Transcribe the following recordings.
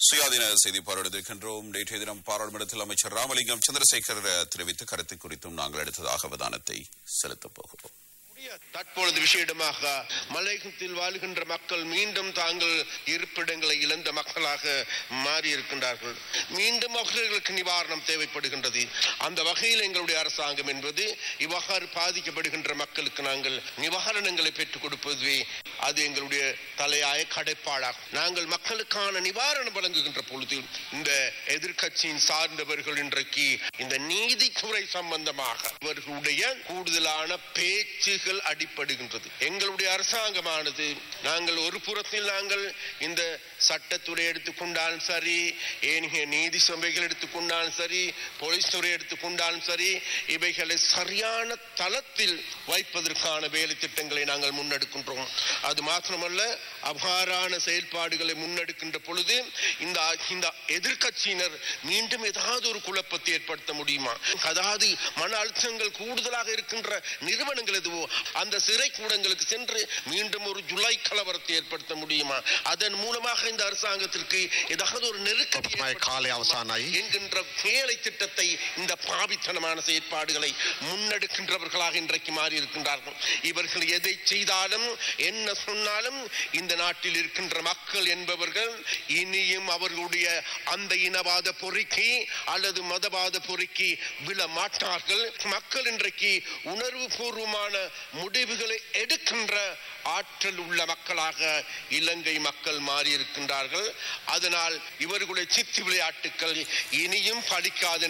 சுயாதீன செய்தி பார்வையிடுகின்றோம் நேற்றைய தினம் பாராளுமன்றத்தில் அமைச்சர் ராமலிங்கம் சந்திரசேகர் தெரிவித்த கருத்து குறித்தும் நாங்கள் அடுத்ததாக அவதானத்தை செலுத்தப் போகிறோம் தற்பொழுது விஷயமாக மலையகத்தில் வாழ்கின்ற மக்கள் மீண்டும் தாங்கள் இருப்பிடங்களை இழந்த மக்களாக மாறி இருக்கின்றார்கள் மீண்டும் அவர்களுக்கு நிவாரணம் தேவைப்படுகின்றது அந்த வகையில் எங்களுடைய அரசாங்கம் என்பது இவ்வாறு பாதிக்கப்படுகின்ற மக்களுக்கு நாங்கள் நிவாரணங்களை பெற்றுக் கொடுப்பதுவே அது எங்களுடைய தலையாய கடைப்பாடாகும் நாங்கள் மக்களுக்கான நிவாரணம் வழங்குகின்ற பொழுது இந்த எதிர்க்கட்சியின் சார்ந்தவர்கள் இன்றைக்கு இந்த நீதித்துறை சம்பந்தமாக இவர்களுடைய கூடுதலான பேச்சுகள் அடிப்படுகின்றது எங்களுடைய அரசாங்கமானது நாங்கள் ஒரு புறத்தில் நாங்கள் இந்த சட்டத்துறை எடுத்துக்கொண்டாலும் சரி ஏனைய நீதி சபைகள் எடுத்துக்கொண்டாலும் சரி போலீஸ் துறை எடுத்துக்கொண்டாலும் சரி இவைகளை சரியான தளத்தில் வைப்பதற்கான வேலை திட்டங்களை நாங்கள் முன்னெடுக்கின்றோம் அது மாத்திரமல்ல அவ்வாறான செயல்பாடுகளை முன்னெடுக்கின்ற பொழுது இந்த இந்த எதிர்க்கட்சியினர் மீண்டும் ஏதாவது ஒரு குழப்பத்தை ஏற்படுத்த முடியுமா அதாவது மன அழுத்தங்கள் கூடுதலாக இருக்கின்ற நிறுவனங்கள் எதுவோ அந்த சிறை கூடங்களுக்கு சென்று மீண்டும் ஒரு ஜுலை கலவரத்தை ஏற்படுத்த முடியுமா அதன் மூலமாக இந்த அரசாங்கத்திற்கு ஏதாவது ஒரு நெருக்கடி ඔබතුමාගේ කාලය අවසానයි. என்கின்ற வேலை திட்டத்தை இந்த பாவித்தனமான செயற்பாடுகளை முன்னெடுக்கின்றவர்களாக இன்றைக்கு மாறி இருக்கின்றார்கள் இவர்கள் எதை செய்தாலும் என்ன சொன்னாலும் இந்த நாட்டில் இருக்கின்ற மக்கள் என்பவர்கள் இனியும் அவர்களுடைய அந்த இனவாத பொறிக்கு அல்லது மதவாத பொறிக்கு விழ மாட்டார்கள் மக்கள் இன்றைக்கு உணர்வு பூர்வமான முடிவுகளை எடுக்கின்ற ஆற்றல் உள்ள மக்களாக இலங்கை மக்கள் மாறி இருக்கின்றார்கள் அதனால் இவர்களுடைய சித்து விளையாட்டுக்கள் இனியும் பலிக்காது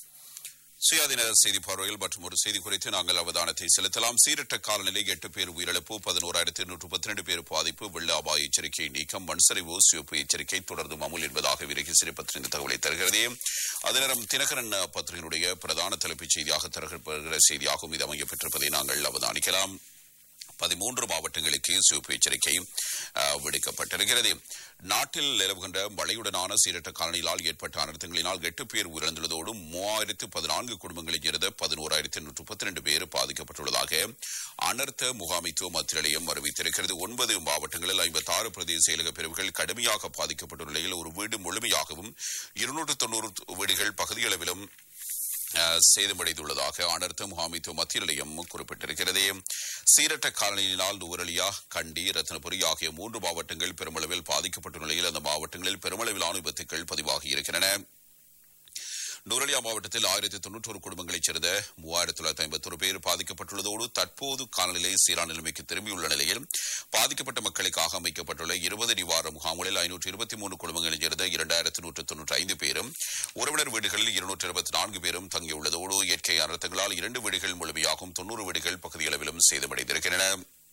சுயாதீன செய்தி பார்வையில் மற்றும் ஒரு செய்தி குறித்து நாங்கள் அவதானத்தை செலுத்தலாம் சீரற்ற காலநிலை எட்டு பேர் உயிரிழப்பு பதினோராயிரத்தி நூற்று பன்னிரண்டு பேர் பாதிப்பு வெள்ள அபாய எச்சரிக்கை நீக்கம் மண்சரிவு சிவப்பு எச்சரிக்கை தொடர்ந்து அமுல் என்பதாக விரைகி சிறப்பத்தின் தகவலை தருகிறது அதே நேரம் தினகரன் பத்திரிகையினுடைய பிரதான தலைப்புச் செய்தியாக தருகிற செய்தியாகவும் இது அமையப்பட்டிருப்பதை நாங்கள் அவதானிக்கலாம் பதிமூன்று மாவட்டங்களுக்கு சிவப்பு எச்சரிக்கை அஹ், விடுக்கப்பட்டிருக்கிறது நாட்டில் நிலவுகின்ற மழையுடனான சீரற்ற காலநிலையால் ஏற்பட்ட அனர்த்தங்களினால் எட்டு பேர் உயிரிழந்துள்ளதோடு மூவாயிரத்து பதினான்கு குடும்பங்களைச் சேர்ந்த பதினோராயிரத்து நூற்று முப்பத்தி ரெண்டு பேர் பாதிக்கப்பட்டுள்ளதாக அனர்த்த முகாமைத்துவ மத்திய நிலையம் அறிவித்திருக்கிறது ஒன்பது மாவட்டங்களில் ஐம்பத்தாறு பிரதேச செயலக பிரிவுகள் கடுமையாக பாதிக்கப்பட்டுள்ள நிலையில் ஒரு வீடு முழுமையாகவும் இருநூற்று தொண்ணூறு வீடுகள் பகுதியளவிலும் அஹ், சேதமடைந்துள்ளதாக அனர்த்த முகாமைத்துவ மத்திய நிலையம் குறிப்பிட்டிருக்கிறது சீரற்ற காலநிலையினால் நுவரலியா கண்டி ரத்னபுரி ஆகிய மூன்று மாவட்டங்கள் பெருமளவில் பாதிக்கப்பட்டுள்ள நிலையில் அந்த மாவட்டங்களில் பெருமளவிலான விபத்துக்கள் பதிவாகி இருக்கின்றன நுரலியா மாவட்டத்தில் ஆயிரத்தி தொன்னூற்றொரு குடும்பங்களைச் சேர்ந்த மூவாயிரத்தி தொள்ளாயிரத்தி ஐம்பத்தொரு பேர் பாதிக்கப்பட்டுள்ளதோடு தற்போது காலநிலை சீரான நிலைமைக்கு திரும்பியுள்ள நிலையில் பாதிக்கப்பட்ட மக்களுக்காக அமைக்கப்பட்டுள்ள இருபது நிவாரண முகாம்களில் ஐநூற்று இருபத்தி மூன்று குடும்பங்களைச் சேர்ந்த இரண்டாயிரத்து நூற்று தொன்னூற்றி ஐந்து பேரும் உறவினர் வீடுகளில் இருநூற்று இருபத்தி நான்கு பேரும் தங்கியுள்ளதோடு இயற்கை அனர்த்தங்களால் இரண்டு வீடுகள் முழுமையாகவும் தொன்னூறு வீடுகள் பகுதியளவிலும் சேதமடைந்திருக்கின்றன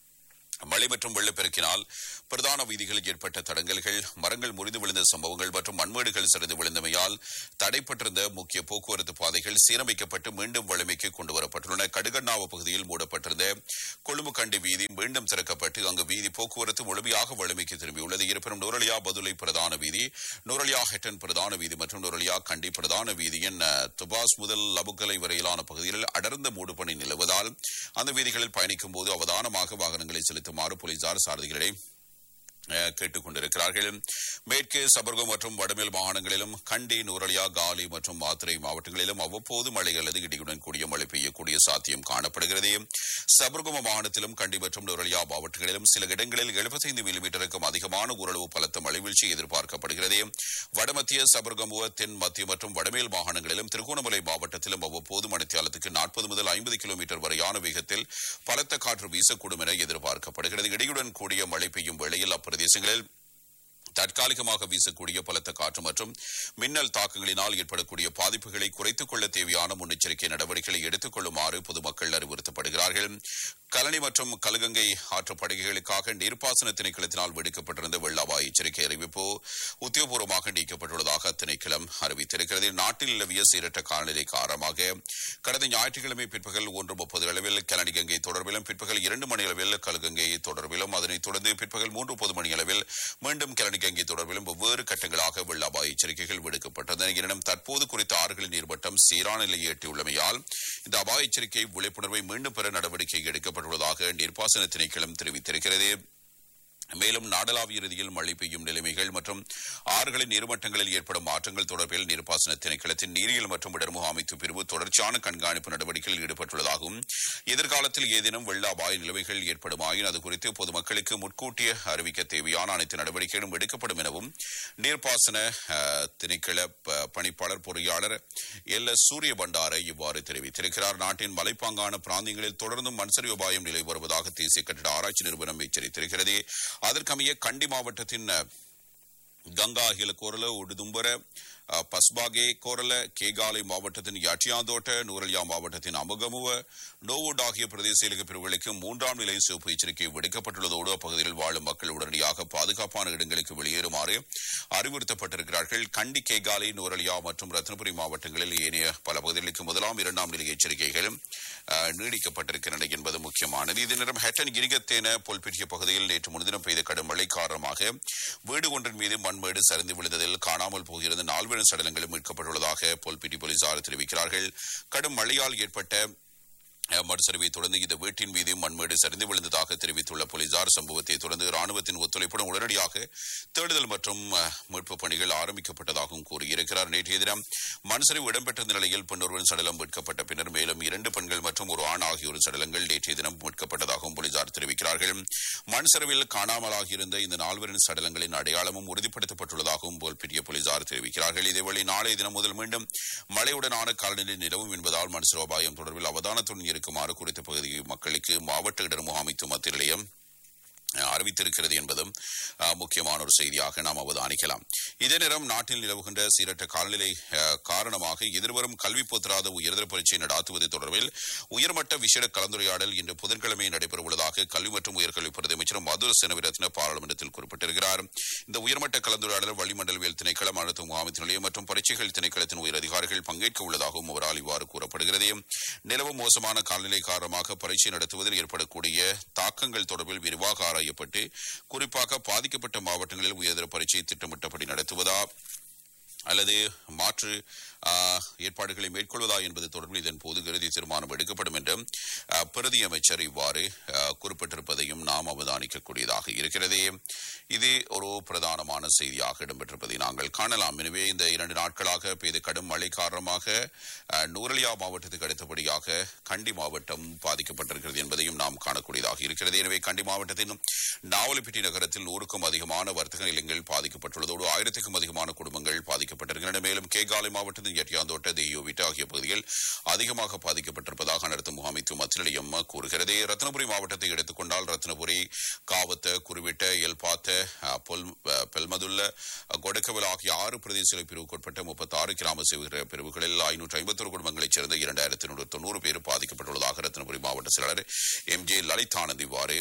மழை மற்றும் வெள்ளப்பெருக்கினால் பிரதான வீதிகளில் ஏற்பட்ட தடங்கல்கள் மரங்கள் முறிந்து விழுந்த சம்பவங்கள் மற்றும் மண்மேடுகள் சரிந்து விழுந்தமையால் தடைப்பட்டிருந்த முக்கிய போக்குவரத்து பாதைகள் சீரமைக்கப்பட்டு மீண்டும் வலிமைக்கு கொண்டு வரப்பட்டுள்ளன கடுகண்ணாவ பகுதியில் மூடப்பட்டிருந்த கொழும்பு கண்டி வீதி மீண்டும் திறக்கப்பட்டு அங்கு வீதி போக்குவரத்து முழுமையாக வலிமைக்கு திரும்பியுள்ளது இருப்பினும் நூரலியா பதுளை பிரதான வீதி நூரலியா ஹெட்டன் பிரதான வீதி மற்றும் நூரலியா கண்டி பிரதான வீதியின் அஹ், துபாஸ் முதல் லபுக்கலை வரையிலான பகுதிகளில் அடர்ந்த மூடுபனி நிலவுவதால் அந்த வீதிகளில் பயணிக்கும் போது அவதானமாக வாகனங்களை செலுத்துமாறு போலீசார் சாரதிகளை அஹ், கேட்டுக் கொண்டிருக்கிறார்கள் மேற்கு சபர்கம் மற்றும் வடமேல் மாகாணங்களிலும் கண்டி நூரலியா காலி மற்றும் மாத்திரை மாவட்டங்களிலும் அவ்வப்போது மழை அல்லது இடியுடன் கூடிய மழை பெய்யக்கூடிய சாத்தியம் காணப்படுகிறது சபர்கம மாகாணத்திலும் கண்டி மற்றும் நூரலியா மாவட்டங்களிலும் சில இடங்களில் 75 மில்லிமீட்டருக்கும் அதிகமான ஓரளவு பலத்த மழை வீழ்ச்சி எதிர்பார்க்கப்படுகிறது வடமத்திய சபர்கமுவ தென் மத்திய மற்றும் வடமேல் மாகாணங்களிலும் திருகோணமலை மாவட்டத்திலும் அவ்வப்போது மணித்தியாலத்துக்கு நாற்பது முதல் ஐம்பது கிலோமீட்டர் வரையான வேகத்தில் பலத்த காற்று வீசக்கூடும் என எதிர்பார்க்கப்படுகிறது இடியுடன் கூடிய மழை பெய்யும் வேளையில் அப்பிரதேசங்களில் தற்காலிகமாக வீசக்கூடிய பலத்த காற்று மற்றும் மின்னல் தாக்கங்களினால் ஏற்படக்கூடிய பாதிப்புகளை குறைத்துக் கொள்ள தேவையான முன்னெச்சரிக்கை நடவடிக்கைகளை எடுத்துக் கொள்ளுமாறு பொதுமக்கள் அறிவுறுத்தப்படுகிறார்கள் கலனி மற்றும் கலகங்கை ஆற்று படுகைகளுக்காக நீர்ப்பாசன திணைக்களத்தினால் விடுக்கப்பட்டிருந்த வெள்ள அபாய எச்சரிக்கை அறிவிப்பு உத்தியோகபூர்வமாக நீக்கப்பட்டுள்ளதாக அத்திணைக்களம் அறிவித்திருக்கிறது நாட்டில் நிலவிய சீரற்ற காலநிலை காரணமாக கடந்த ஞாயிற்றுக்கிழமை பிற்பகல் ஒன்று முப்பது அளவில் கலனி கங்கை தொடர்பிலும் பிற்பகல் இரண்டு மணி அளவில் கல்கங்கை தொடர்பிலும் அதனைத் தொடர்ந்து பிற்பகல் மூன்று முப்பது மணி அளவில் மீண்டும் கலனி கங்கை தொடர்பிலும் வெவ்வேறு கட்டங்களாக வெள்ள அபாய எச்சரிக்கைகள் விடுக்கப்பட்டன எனினும் தற்போது குறித்த ஆறுகளின் நீர்மட்டம் சீரான நிலையை எட்டியுள்ளமையால் இந்த அபாய எச்சரிக்கை விழிப்புணர்வை மீண்டும் பெற நடவடிக்கை எடுக்கப்பட்டுள்ளதாக நீர்ப்பாசன திணைக்களம் தெரிவித்திருக்கிறது மேலும் நாடளாவிய ரீதியில் மழை பெய்யும் நிலைமைகள் மற்றும் ஆறுகளின் நீர்மட்டங்களில் ஏற்படும் மாற்றங்கள் தொடர்பில் நீர்ப்பாசன திணைக்களத்தின் நீரியல் மற்றும் இடர்முக அமைப்பு பிரிவு தொடர்ச்சியான கண்காணிப்பு நடவடிக்கையில் ஈடுபட்டுள்ளதாகவும் எதிர்காலத்தில் ஏதேனும் வெள்ள அபாய நிலைமைகள் ஏற்படுமாயின் அது குறித்து பொதுமக்களுக்கு முன்கூட்டிய அறிவிக்க தேவையான அனைத்து நடவடிக்கைகளும் எடுக்கப்படும் எனவும் நீர்ப்பாசன அஹ், திணைக்கள ப- பணிப்பாளர் பொறியாளர் எல் எஸ் சூரிய பண்டாரை இவ்வாறு தெரிவித்திருக்கிறார் நாட்டின் மலைப்பாங்கான பிராந்தியங்களில் தொடர்ந்தும் மண்சரி உபாயம் நிலை வருவதாக தேசிய கட்டிட ஆராய்ச்சி நிறுவனம் எச்சரித்திருக்கிறது அதற்கமைய கண்டி மாவட்டத்தின் அஹ், ಗಂಗಾ ಹಿಲಕೋರಲ ಉಡುದುಂಬರ ಅ, ಪಸ್ಬಾಗೆ ಕೋರಲ ಕೇಗಾலை மாவட்டத்தின் யாட்டியாந்தோட்ட நூரலியா மாவட்டத்தின் அமுகமுவ நோவுட் ஆகிய பிரதேச செயலக பிரிவுகளுக்கு மூன்றாம் நிலை சிவப்பு எச்சரிக்கை விடுக்கப்பட்டுள்ளதோடு அப்பகுதியில் வாழும் மக்கள் உடனடியாக பாதுகாப்பான இடங்களுக்கு வெளியேறுமாறு அறிவுறுத்தப்பட்டிருக்கிறார்கள் கண்டி கேகாலை நூரலியா மற்றும் ரத்னபுரி மாவட்டங்களில் ஏனைய பல பகுதிகளுக்கு முதலாம் இரண்டாம் நிலை எச்சரிக்கைகளும் அ, நீடிக்கப்பட்டிருக்கின்றன என்பது முக்கியமானது இதே நேரம் ஹெட்டன் கிரிகத்தேன பொல்பிட்டிய பகுதியில் நேற்று முன்தினம் பெய்த கடும் மழை காரணமாக வீடு ஒன்றின் மீது மண்மேடு சரிந்து விழுந்ததில் காணாமல் போகிறது நால்வரின் சடலங்களும் மீட்கப்பட்டுள்ளதாக பொல்பிட்டி போலீசார் தெரிவிக்கிறார்கள் கடும் மழையால் ஏற்பட்ட அஹ், மறுசரிவை தொடர்ந்து இந்த வீட்டின் மீது மண்மேடு சரிந்து விழுந்ததாக தெரிவித்துள்ள போலீசார் சம்பவத்தை தொடர்ந்து ராணுவத்தின் ஒத்துழைப்புடன் உடனடியாக தேடுதல் மற்றும் அஹ், மீட்புப் பணிகள் ஆரம்பிக்கப்பட்டதாகவும் கூறியிருக்கிறார் நேற்றைய தினம் மண்சரிவு இடம்பெற்ற நிலையில் பெண்ணொருவரின் சடலம் மீட்கப்பட்ட பின்னர் மேலும் இரண்டு பெண்கள் மற்றும் ஒரு ஆண் ஆகியோரின் சடலங்கள் நேற்றைய தினம் மீட்கப்பட்டதாகவும் போலீசார் தெரிவிக்கிறார்கள் மண் சரிவில் காணாமலாகியிருந்த இந்த நால்வரின் சடலங்களின் அடையாளமும் உறுதிப்படுத்தப்பட்டுள்ளதாகவும் போல்பிட்டிய போலீசார் தெரிவிக்கிறார்கள் இதேவேளை நாளைய தினம் முதல் மீண்டும் மழையுடனான காலநிலை நிலவும் என்பதால் மண் சரிவு அபாயம் தொடர்பில் அவதானத்துடன் இருக்குமாறு குறித்த பகுதி மக்களுக்கு மாவட்ட இடர் முகாமைத்துவ மத்திய நிலையம் அஹ், அறிவித்திருக்கிறது என்பதும் அஹ், முக்கியமான ஒரு செய்தியாக நாம் அவதானிக்கலாம் இதே நேரம் நாட்டில் நிலவுகின்ற சீரற்ற காலநிலை அஹ், காரணமாக எதிர்வரும் கல்வி பொத்தராத உயர்தர பரீட்சை நடாத்துவது தொடர்பில் உயர்மட்ட விசேட கலந்துரையாடல் இன்று புதன்கிழமை நடைபெறவுள்ளதாக கல்வி மற்றும் உயர்கல்வி பிரதி அமைச்சர் மதுர செனவிரத்ன பாராளுமன்றத்தில் குறிப்பிட்டிருக்கிறார் இந்த உயர்மட்ட கலந்துரையாடல் வளிமண்டலவியல் திணைக்களம் அழுத்த முகாமைத்து நிலையம் மற்றும் பரீட்சைகள் திணைக்களத்தின் உயர் அதிகாரிகள் பங்கேற்க உள்ளதாகவும் அவரால் இவ்வாறு கூறப்படுகிறது நிலவும் மோசமான காலநிலை காரணமாக பரீட்சை நடத்துவதில் ஏற்படக்கூடிய தாக்கங்கள் தொடர்பில் விரிவாக ஆராயப்பட்டு குறிப்பாக பாதிக்கப்பட்ட மாவட்டங்களில் உயர்தர பரீட்சை திட்டமிட்டபடி நடத்துவதா அல்லது மாற்று ஆ, ஏற்பாடுகளை மேற்கொள்வதா என்பது தொடர்பில் இதன் போது இறுதி தீர்மானம் எடுக்கப்படும் என்றும் ஆ, பிரதி அமைச்சர் இவ்வாறு ஆ, குறிப்பிட்டிருப்பதையும் நாம் அவதானிக்கக்கூடியதாக இருக்கிறது இது ஒரு பிரதானமான செய்தியாக இடம்பெற்றிருப்பதை நாங்கள் காணலாம் எனவே இந்த இரண்டு நாட்களாக பெய்த கடும் மழை காரணமாக ஆ, நூரலியா மாவட்டத்துக்கு அடுத்தபடியாக கண்டி மாவட்டம் பாதிக்கப்பட்டிருக்கிறது என்பதையும் நாம் காணக்கூடியதாக இருக்கிறது எனவே கண்டி மாவட்டத்தின் நாவலப்பிட்டி நகரத்தில் நூறுக்கும் அதிகமான வர்த்தக நிலையங்கள் பாதிக்கப்பட்டுள்ளதோடு ஆயிரத்துக்கும் அதிகமான குடும்பங்கள் பாதிக்கப்பட்டிருக்கின்றன மேலும் கேகாலை மாவட்டத்தின் எட்டியாந்தோட்ட தெய்யோவிட்ட ஆகிய பகுதிகள் அதிகமாக பாதிக்கப்பட்டிருப்பதாக அனர்த்த முகாமைத்துவ மத்திய நிலையம் கூறுகிறது ரத்னபுரி மாவட்டத்தை எடுத்துக்கொண்டால் ரத்னபுரி காவத்த குருவிட்ட எல்பாத்த அஹ், பொல் அஹ், பெல்மதுல்ல அஹ், கொடக்கவல் ஆகிய ஆறு பிரதேச பிரிவுக்குட்பட்ட முப்பத்தி ஆறு கிராம சேவை பிரிவுகளில் ஐநூற்று ஐம்பத்தொரு குடும்பங்களைச் சேர்ந்த இரண்டாயிரத்தி நூற்று தொண்ணூறு பேர் பாதிக்கப்பட்டுள்ளதாக ரத்னபுரி மாவட்ட செயலாளர் எம் ஜே லலிதானந்த் இவ்வாறு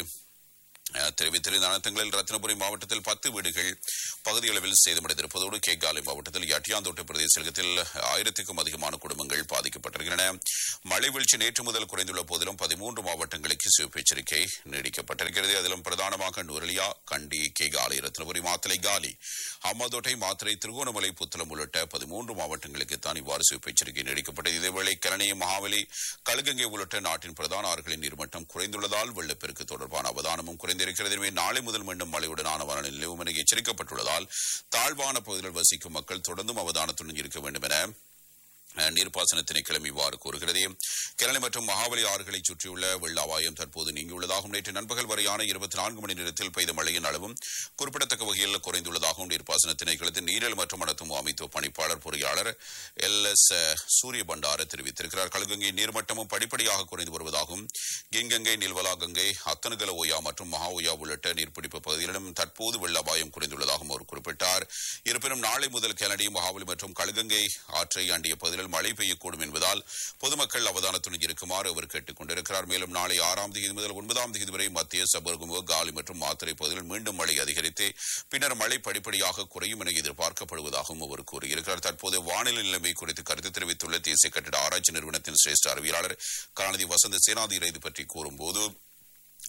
அஹ், தெரிவித்திருந்த அனர்த்தங்களில் ரத்னபுரி மாவட்டத்தில் பத்து வீடுகள் பகுதியளவில் சேதமடைந்திருப்பதோடு கேகாலை மாவட்டத்தில் யட்டியாந்தோட்ட பிரதேசத்தில் ஆயிரத்துக்கும் அதிகமான குடும்பங்கள் பாதிக்கப்பட்டிருக்கின்றன மழை வீழ்ச்சி நேற்று முதல் குறைந்துள்ள போதிலும் பதிமூன்று மாவட்டங்களுக்கு சிவப்பு எச்சரிக்கை நீடிக்கப்பட்டிருக்கிறது அதிலும் பிரதானமாக நுரலியா கண்டி கேகாலை ரத்னபுரி மாத்தலை காலி அம்மாதோட்டை மாத்திரை திருகோணமலை புத்தளம் உள்ளிட்ட பதிமூன்று மாவட்டங்களுக்கு தான் இவ்வாறு சிவப்பு எச்சரிக்கை நீடிக்கப்பட்டது இதேவேளை கரணி மகாவலி கழுகங்கை உள்ளிட்ட நாட்டின் பிரதான ஆறுகளின் நீர்மட்டம் குறைந்துள்ளதால் வெள்ளப்பெருக்கு தொடர்பான அவதானமும் குறைந்திருக்கிறது எனவே நாளை முதல் மீண்டும் மழையுடனான வானிலை நிலவும் என எச்சரிக்கப்பட்டுள்ளதால் தாழ்வான பகுதிகளில் வசிக்கும் மக்கள் தொடர்ந்தும் அவதானத்துடன் இருக்க வேண்டும் என அஹ், நீர்ப்பாசன திணைக்களம் இவ்வாறு கூறுகிறது கிரணி மற்றும் மகாபலி ஆறுகளை சுற்றியுள்ள வெள்ள அபாயம் தற்போது நீங்கியுள்ளதாகவும் நேற்று நண்பகல் வரையான இருபத்தி நான்கு மணி நேரத்தில் பெய்த மழையின் அளவும் குறிப்பிடத்தக்க வகையில் குறைந்துள்ளதாகவும் நீர்ப்பாசன திணைக்களத்தின் நீரல் மற்றும் நடத்தும் அமைத்துவ பணிப்பாளர் பொறியாளர் எல் எஸ் சூரிய பண்டார தெரிவித்திருக்கிறார் கல்கங்கை நீர்மட்டமும் படிப்படியாக குறைந்து வருவதாகவும் கிங்கங்கை நில்வலா கங்கை அத்தனுகல ஓயா மற்றும் மகா ஓயா உள்ளிட்ட நீர்பிடிப்பு பகுதிகளிலும் தற்போது வெள்ள அபாயம் குறைந்துள்ளதாகவும் அவர் குறிப்பிட்டார் இருப்பினும் நாளை முதல் கனடி மகாபலி மற்றும் கழுகங்கை ஆற்றை அண்டிய பகுதிகளில் மழை பெய்யக்கூடும் என்பதால் பொதுமக்கள் அவதானத்துடன் இருக்குமாறு அவர் கேட்டுக் கொண்டிருக்கிறார் மேலும் நாளை ஆறாம் தேதி முதல் ஒன்பதாம் தேதி வரை மத்திய சபர்குமோ காலி மற்றும் மாத்திரை பகுதியில் மீண்டும் மழை அதிகரித்து பின்னர் மழை படிப்படியாக குறையும் என எதிர்பார்க்கப்படுவதாகவும் அவர் கூறியிருக்கிறார் தற்போது வானிலை நிலைமை குறித்து கருத்து தெரிவித்துள்ள தேசிய கட்டிட ஆராய்ச்சி நிறுவனத்தின் சிரேஷ்ட அறிவியலாளர் கலாநிதி வசந்த சேனாதிர இது பற்றி கூறும்போது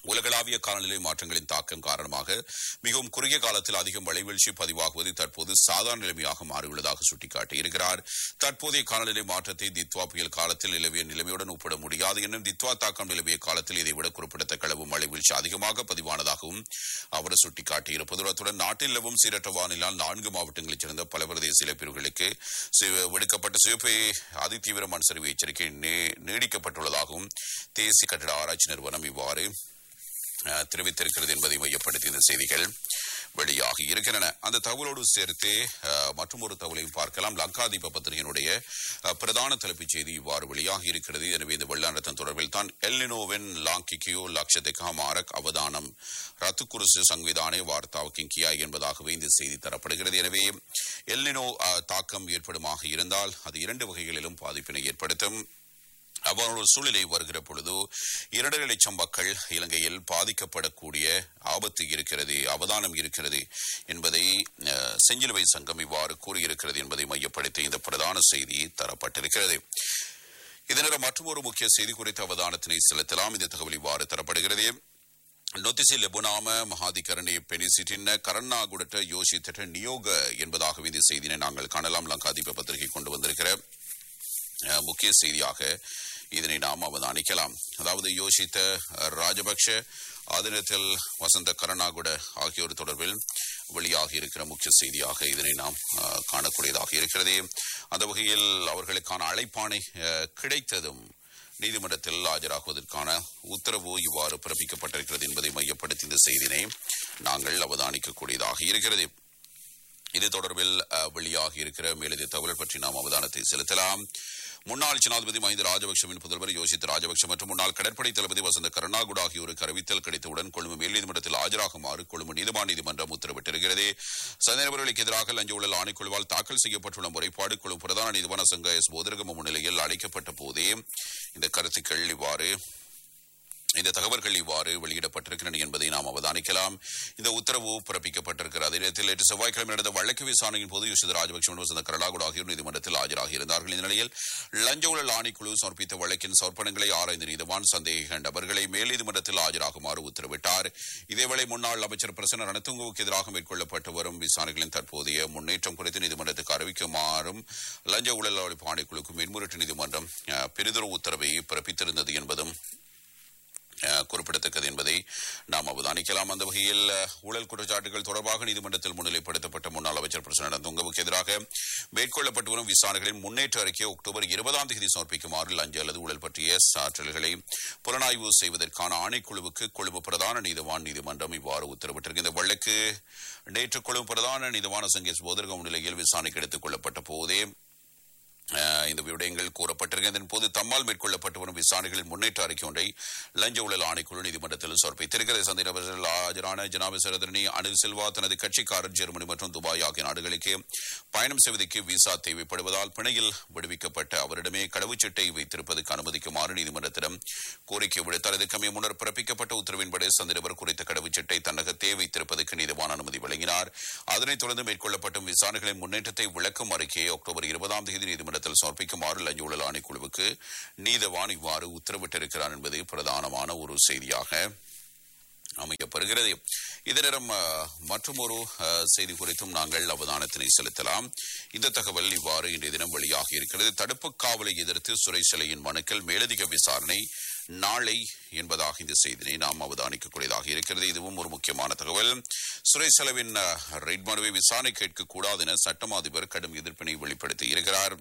உலகளாவிய காலநிலை மாற்றங்களின் தாக்கம் காரணமாக மிகவும் குறுகிய காலத்தில் அதிகம் விளைவீழ்ச்சி பதிவாகுவது தற்போது சாதாரண நிலைமையாக மாறியுள்ளதாக சுட்டிக்காட்டியிருக்கிறார் தற்போதைய காலநிலை மாற்றத்தை தித்வா புயல் காலத்தில் நிலவிய நிலைமையுடன் ஒப்பிட முடியாது என்றும் தித்வா தாக்கம் நிலவிய காலத்தில் இதைவிட குறிப்பிடத்தக்க அளவு மழைவீழ்ச்சி அதிகமாக பதிவானதாகவும் அவர் சுட்டிக்காட்டியிருப்பது அத்துடன் நாட்டில் நிலவும் சீரற்ற வானிலால் நான்கு மாவட்டங்களைச் சேர்ந்த பல பிரதேச பிரிவுகளுக்கு சி- விடுக்கப்பட்ட சிவப்பு அதிதீவிர மண் சரிவு எச்சரிக்கை நீ- நீடிக்கப்பட்டுள்ளதாகவும் தேசிய கட்டிட ஆராய்ச்சி நிறுவனம் இவ்வாறு அஹ், தெரிவித்திருக்கிறது என்பதை மையப்படுத்தி இந்த செய்திகள் வெளியாகி இருக்கின்றன அந்த தகவலோடு சேர்த்து மற்றும் ஒரு தகவலையும் பார்க்கலாம் லங்காதீப பத்திரிகையினுடைய அஹ், பிரதான தலைப்புச் செய்தி இவ்வாறு வெளியாகி இருக்கிறது எனவே இந்த வெள்ளாண்டத்தின் தொடர்பில் தான் எல்லினோவின் லாங்கிக்கியோ லட்சத்திகா மாரக் அவதானம் ரத்துக்குருசு சங்விதானே வார்த்தாவ் கிங்கியா என்பதாகவே இந்த செய்தி தரப்படுகிறது எனவே எல்லினோ அஹ், தாக்கம் ஏற்படுமாக இருந்தால் அது இரண்டு வகைகளிலும் பாதிப்பினை ஏற்படுத்தும் அவ்வாறு ஒரு சூழ்நிலை வருகிற பொழுது இரண்டரை லட்சம் மக்கள் இலங்கையில் பாதிக்கப்படக்கூடிய ஆபத்து இருக்கிறது அவதானம் இருக்கிறது என்பதை அஹ், செஞ்சிலுவை சங்கம் இவ்வாறு கூறியிருக்கிறது என்பதை மையப்படுத்தி இந்த பிரதான செய்தி தரப்பட்டிருக்கிறது இதனிட மற்றொரு முக்கிய செய்தி குறித்த அவதானத்தினை செலுத்தலாம் இந்த தகவல் இவ்வாறு தரப்படுகிறது නොතිසි ලැබුණාම මහාධිකරණයේ පෙනී සිටින්න කරන්නාගුඩට யோசித்திட்ட நியோக என்பதாகவே இந்த செய்தினை நாங்கள் காணலாம் லங்காதீப பத்திரிகை கொண்டு வந்திருக்கிற அஹ், முக்கிய செய்தியாக இதனை நாம் அவதானிக்கலாம் அதாவது யோசித்த அஹ், ராஜபக்ஷ ஆதினத்தில் வசந்த கருணாகுட ஆகியோர் தொடர்பில் வெளியாகி இருக்கிற முக்கிய செய்தியாக இதனை நாம் அஹ், காணக்கூடியதாக இருக்கிறது அந்த வகையில் அவர்களுக்கான அழைப்பாணை அஹ், கிடைத்ததும் நீதிமன்றத்தில் ஆஜராகுவதற்கான உத்தரவு இவ்வாறு பிறப்பிக்கப்பட்டிருக்கிறது என்பதை மையப்படுத்தி இந்த செய்தினை நாங்கள் அவதானிக்கக்கூடியதாக இருக்கிறது இது தொடர்பில் அஹ், வெளியாகி இருக்கிற மேலதிக தகவல் பற்றி நாம் அவதானத்தை செலுத்தலாம் முன்னாள் ஜனாதிபதி மஹிந்த ராஜபக்சவின் புதல்வர் யோசித் ராஜபக்ஷ மற்றும் முன்னாள் கடற்படை தளபதி வசந்த கருணாகுட ஆகியோருக்கு அறிவித்தல் கிடைத்தவுடன் கொழும்பு மேல் நீதிமன்றத்தில் ஆஜராகுமாறு கொழும்பு நீதிவான் நீதிமன்றம் உத்தரவிட்டிருக்கிறது சந்தேகவர்களுக்கு எதிராக லஞ்ச ஊழல் ஆணைக்குழுவால் தாக்கல் செய்யப்பட்டுள்ள முறைப்பாடு கொழும்பு பிரதான நீதிவான சங்க எஸ் போதரகம முன்னிலையில் அளிக்கப்பட்ட போதே இந்த கருத்துக்கள் இவ்வாறு இந்த தகவல்கள் இவ்வாறு வெளியிடப்பட்டிருக்கின்றன என்பதை நாம் அவதானிக்கலாம் இந்த உத்தரவு பிறப்பிக்கப்பட்டிருக்கிறது அதே நேரத்தில் நேற்று செவ்வாய்க்கிழமை நடந்த வழக்கு விசாரணையின் போது யுஷித ராஜபக்ஷ மற்றும் வசந்த கருணாகுட ஆகியோர் நீதிமன்றத்தில் ஆஜராகி இருந்தார்கள் இந்த நிலையில் லஞ்ச ஊழல் ஆணைக்குழு சமர்ப்பித்த வழக்கின் சமர்ப்பணங்களை ஆராய்ந்த நீதிவான் சந்தேக நபர்களை மேல் நீதிமன்றத்தில் ஆஜராகுமாறு உத்தரவிட்டார் இதேவேளை முன்னாள் அமைச்சர் பிரசன்ன ரணத்துங்குவுக்கு எதிராக மேற்கொள்ளப்பட்டு வரும் விசாரணைகளின் தற்போதைய முன்னேற்றம் குறித்து நீதிமன்றத்துக்கு அறிவிக்குமாறும் லஞ்ச ஊழல் ஒழிப்பு ஆணைக்குழுக்கு மேன்முறையீட்டு நீதிமன்றம் அஹ், பெரிதொரு உத்தரவை பிறப்பித்திருந்தது என்பதும் அஹ், குறிப்பிடத்தக்கது என்பதை நாம் அவதானிக்கலாம் அந்த வகையில் அஹ், ஊழல் குற்றச்சாட்டுகள் தொடர்பாக நீதிமன்றத்தில் முன்னிலைப்படுத்தப்பட்ட முன்னாள் அமைச்சர் பிரசன்ன துங்கவுக்கு எதிராக மேற்கொள்ளப்பட்டு வரும் விசாரணைகளின் முன்னேற்ற அறிக்கையை அக்டோபர் இருபதாம் தேதி சமர்ப்பிக்குமாறு லஞ்ச அல்லது ஊழல் பற்றிய சாற்றல்களை புலனாய்வு செய்வதற்கான ஆணைக்குழுவுக்கு கொழும்பு பிரதான நீதிவான் நீதிமன்றம் இவ்வாறு உத்தரவிட்டிருக்கு இந்த வழக்கு நேற்று கொழும்பு பிரதான நீதிவான சங்கேஷ் போதர்க முன்னிலையில் விசாரணைக்கு எடுத்துக் கொள்ளப்பட்ட போதே அஹ், இந்த விடயங்கள் கூறப்பட்டிருக்கிறது இதன் போது தம்மால் மேற்கொள்ளப்பட்டு வரும் விசாரணைகளின் முன்னேற்ற அறிக்கை ஒன்றை லஞ்ச ஊழல் ஆணைக்குழு நீதிமன்றத்தில் சமர்ப்பித்திருக்கிறது சந்தை நபர்கள் ஆஜரான ஜனாபிசரதரணி அனில் சில்வா தனது கட்சிக்காரர் ஜெர்மனி மற்றும் துபாய் ஆகிய நாடுகளுக்கு பயணம் செய்வதற்கு விசா தேவைப்படுவதால் பிணையில் விடுவிக்கப்பட்ட அவரிடமே கடவுச்சீட்டை வைத்திருப்பதற்கு அனுமதிக்குமாறு நீதிமன்றத்திடம் கோரிக்கை விடுத்தார் இதற்கமைய முன்னர் பிறப்பிக்கப்பட்ட உத்தரவின்படி சந்தை நபர் குறித்த கடவுச்சீட்டை தன்னகத்தே வைத்திருப்பதற்கு நீதிவான் அனுமதி வழங்கினார் அதனைத் தொடர்ந்து மேற்கொள்ளப்பட்ட விசாரணைகளின் முன்னேற்றத்தை விளக்கும் அறிக்கையை அக்டோபர் இருபதாம் தேதி நீதிமன்றத்தில் சமர்ப்பிக்குமாறு லஞ்ச ஊழல் ஆணைக்குழுவுக்கு நீதவான் இவ்வாறு உத்தரவிட்டிருக்கிறார் என்பது பிரதானமான ஒரு செய்தியாக அமைக்கப்படுகிறது இதனிடம் மற்றும் ஒரு செய்தி குறித்தும் நாங்கள் அவதானத்தினை செலுத்தலாம் இந்த தகவல் இவ்வாறு இன்றைய தினம் வெளியாகி இருக்கிறது தடுப்பு காவலை எதிர்த்து சுரேஷலையின் மனுக்கள் மேலதிக விசாரணை நாளை என்பதாக இந்த செய்தினை நாம் அவதானிக்கக்கூடியதாக இருக்கிறது இதுவும் ஒரு முக்கியமான தகவல் சுரேஷ் செலவின் ரெட் மனுவை விசாரணை கேட்கக்கூடாது என சட்டம் அதிபர் கடும் எதிர்ப்பினை வெளிப்படுத்தி இருக்கிறார்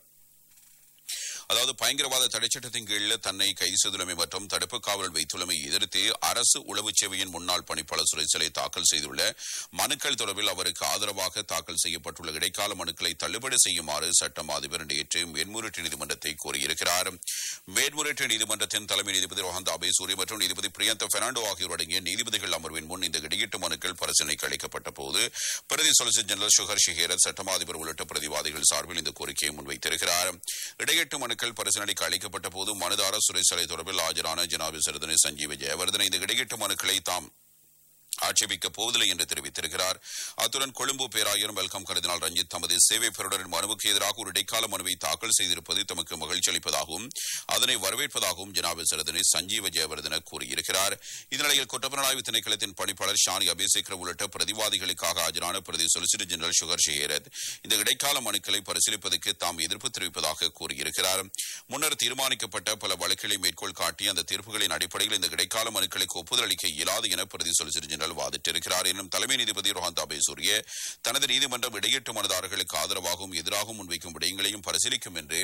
அதாவது பயங்கரவாத தடைச்சட்டத்தின் கீழ் தன்னை கைது செய்துள்ளமை மற்றும் தடுப்பு காவல் வைத்துள்ளமை எதிர்த்து அரசு உளவு சேவையின் முன்னாள் பணிப்பாளர் சுரேசலை தாக்கல் செய்துள்ள மனுக்கள் தொடர்பில் அவருக்கு ஆதரவாக தாக்கல் செய்யப்பட்டுள்ள இடைக்கால மனுக்களை தள்ளுபடி செய்யுமாறு சட்டம் அதிபர் நேற்று மேன்முறையீட்டு நீதிமன்றத்தை கோரியிருக்கிறார் மேன்முறையீட்டு நீதிமன்றத்தின் தலைமை நீதிபதி ரோஹந்த் அபேசூரி மற்றும் நீதிபதி பிரியந்த பெர்னாண்டோ ஆகியோர் அடங்கிய நீதிபதிகள் அமர்வின் முன் இந்த இடையீட்டு மனுக்கள் பரிசீலனைக்கு அளிக்கப்பட்ட போது பிரதி சொலிசிட்டர் ஜெனரல் சுகர் ஷிஹேரத் சட்டமாதிபர் உள்ளிட்ட பிரதிவாதிகள் சார்பில் இந்த கோரிக்கையை முன்வைத்திருக்கிறார் இடையீட்டு மனுக்கள் பரிசீலனைக்கு அளிக்கப்பட்ட போது மனுதாரர் சுரேஷ் தொடர்பில் ஆஜரான ஜனாபி சிறுதனை சஞ்சீவ ஜெயவர்தனை இந்த இடையீட்டு மனுக்களை தாம் ஆட்சேபிக்கப் போவதில்லை என்று தெரிவித்திருக்கிறார் அத்துடன் கொழும்பு பேராயர் வெல்கம் கருதினால் ரஞ்சித் தமது சேவை பெறுநரின் மனுவுக்கு எதிராக ஒரு இடைக்கால மனுவை தாக்கல் செய்திருப்பது தமக்கு மகிழ்ச்சி அளிப்பதாகவும் அதனை வரவேற்பதாகவும் ஜனாபி சிறதனை சஞ்சீவ ஜெயவர்தன கூறியிருக்கிறார் இந்நிலையில் குற்றப்புலனாய்வு திணைக்களத்தின் பணிப்பாளர் ஷானி அபிசேகர் உள்ளிட்ட பிரதிவாதிகளுக்காக ஆஜரான பிரதி சொலிசிட்டர் ஜெனரல் சுகர் ஷேரத் இந்த இடைக்கால மனுக்களை பரிசீலிப்பதற்கு தாம் எதிர்ப்பு தெரிவிப்பதாக கூறியிருக்கிறார் முன்னர் தீர்மானிக்கப்பட்ட பல வழக்குகளை மேற்கோள் காட்டி அந்த தீர்ப்புகளின் அடிப்படையில் இந்த இடைக்கால மனுக்களுக்கு ஒப்புதல் அளிக்க இயலாது என பிரதி சொலிசிட்டர் ஜெனரல் வாதிட்டிருக்கிறார் எனும் தலைமை நீதிபதி ரோஹந்தா பேசூரிய தனது நீதிமன்றம் இடையீட்டு மனுதாரர்களுக்கு ஆதரவாகவும் எதிராகவும் முன்வைக்கும் விடயங்களையும் பரிசீலிக்கும் என்று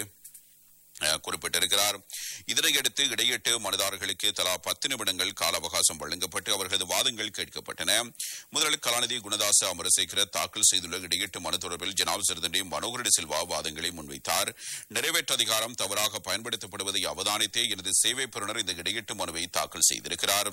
அஹ், குறிப்பிட்டிருக்கிறார் இதனையடுத்து இடையீட்டு மனுதாரர்களுக்கு தலா பத்து நிமிடங்கள் கால அவகாசம் வழங்கப்பட்டு அவர்களது வாதங்கள் கேட்கப்பட்டன முதலில் கலாநிதி குணதாச அமரசேகர தாக்கல் செய்துள்ள இடையீட்டு மனு தொடர்பில் ஜனாப் சிறுதண்டி மனோகரடி சில்வா வாதங்களை முன்வைத்தார் நிறைவேற்று அதிகாரம் தவறாக பயன்படுத்தப்படுவதை அவதானித்தே எனது சேவை பெறுநர் இந்த இடையீட்டு மனுவை தாக்கல் செய்திருக்கிறார்